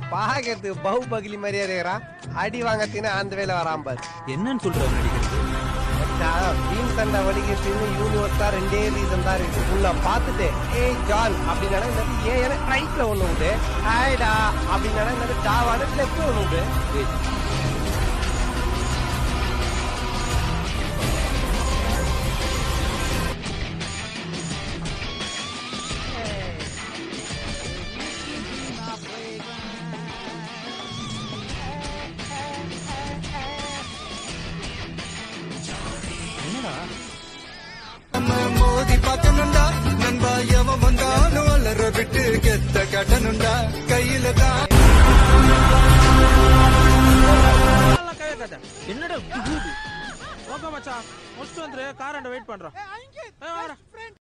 பாக்கிறதுக்கு பஹு பகிலி மாதிரியே இருக்கிறான் அடி வாங்கத்தினா அந்த வேலை வராம பாரு என்னன்னு சொல்றாரு நடிக்கிறது மச்சான், வீண் சண்டை வலிக்கிறதுன்னு யூனிவர்ஸா ரெண்டே ரீசன் தான் இருக்கு உள்ள பார்த்துட்டு ஏய் ஜான் அப்படின்னா என்னது ஏ என ரைட்ல ஒண்ணு உண்டு ஹாய்டா அப்படின்னா என்னது டாவான லெஃப்ட்ல ஒண்ணு உண்டு ஏய், என்னடா நம்ம மோதி பார்க்கணுண்டா நண்பா எவன் வந்தாலும் அலற விட்டு கெத்த கட்டணுண்டா கையில தான் எல்லாம் கை வைக்காத. என்னடா இப்படி ஊது? ஓகே மச்சான் முடிச்சுட்டு வந்துரு கார் வெயிட் பண்றோம் ஏய், வாடா.